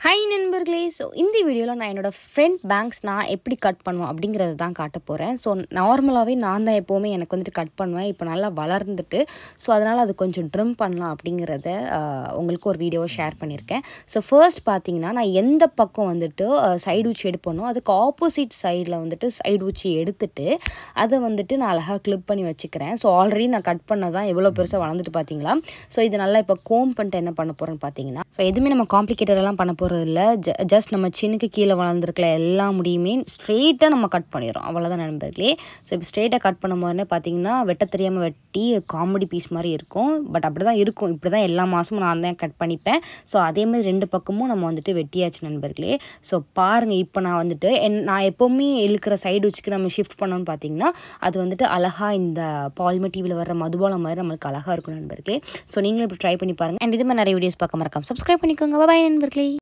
hi நண்பர்களே so இந்த வீடியோவில் நான் என்னோடய ஃப்ரண்ட் பேங்க்ஸ் நான் எப்படி கட் பண்ணுவேன் அப்படிங்கிறத தான் காட்ட போகிறேன் ஸோ நார்மலாகவே நான் தான் எப்போவுமே எனக்கு வந்துட்டு கட் பண்ணுவேன் இப்போ நல்லா வளர்ந்துட்டு ஸோ அதனால் அது கொஞ்சம் ட்ரிம் பண்ணலாம் அப்படிங்கிறத ஆஹ், உங்களுக்கு ஒரு வீடியோவை ஷேர் பண்ணியிருக்கேன் ஸோ ஃபர்ஸ்ட் பார்த்தீங்கன்னா நான் எந்த பக்கம் வந்துட்டு சைடு உச்சி எடுப்பனோ அதுக்கு ஆப்போசிட் சைடில் வந்துட்டு சைடு உச்சி எடுத்துட்டு அதை வந்துட்டு நான் அழகாக கிளிப் பண்ணி வச்சுக்கிறேன் ஸோ ஆல்ரெடி நான் கட் பண்ண தான் எவ்வளோ பெருசாக வளர்ந்துட்டு பார்த்தீங்களா ஸோ இது நல்லா இப்போ கோம் பண்ணிட்டு என்ன பண்ண போகிறேன்னு பார்த்தீங்கன்னா ஸோ எதுவுமே நம்ம காம்ப்ளிகேட்டடெல்லாம் பண்ண போகிறது இல்லை ஜஸ்ட் நம்ம சின்னுக்கு கீழே வளர்ந்துருக்கல எல்லா முடியுமே ஸ்ட்ரெயிட்டாக நம்ம கட் பண்ணிடுறோம் அவ்வளோதான் நண்பர்களே ஸோ இப்போ ஸ்ட்ரெயிட்டாக கட் பண்ணும் போதே பார்த்தீங்கன்னா வெட்ட தெரியாமல் வெட்டி காமெடி பீஸ் மாதிரி இருக்கும் பட் அப்படி தான் இருக்கும் இப்படி தான் எல்லா மாதமும் நான் தான் கட் பண்ணிப்பேன் ஸோ அதே மாதிரி ரெண்டு பக்கமும் நம்ம வந்துட்டு வெட்டியாச்சு நண்பர்களே ஸோ பாருங்கள் இப்போ நான் வந்துட்டு என் நான் எப்போவுமே இழுக்கிற சைடு வச்சுக்கு நம்ம ஷிஃப்ட் பண்ணோன்னு பார்த்தீங்கன்னா அது வந்துட்டு அழகாக இந்த பால்ம டிவியில் வர மதுபாலம் மாதிரி நம்மளுக்கு அழகாக இருக்கும் நண்பர்களே ஸோ நீங்களும் இப்படி ட்ரை பண்ணி பாருங்கள் அண்ட் இது மாதிரி நிறைய வீடியோஸ் பார்க்க மறக்காம சப்ஸ்கிரைப் பண்ணிக்கோங்க பாய் நண்பர்களே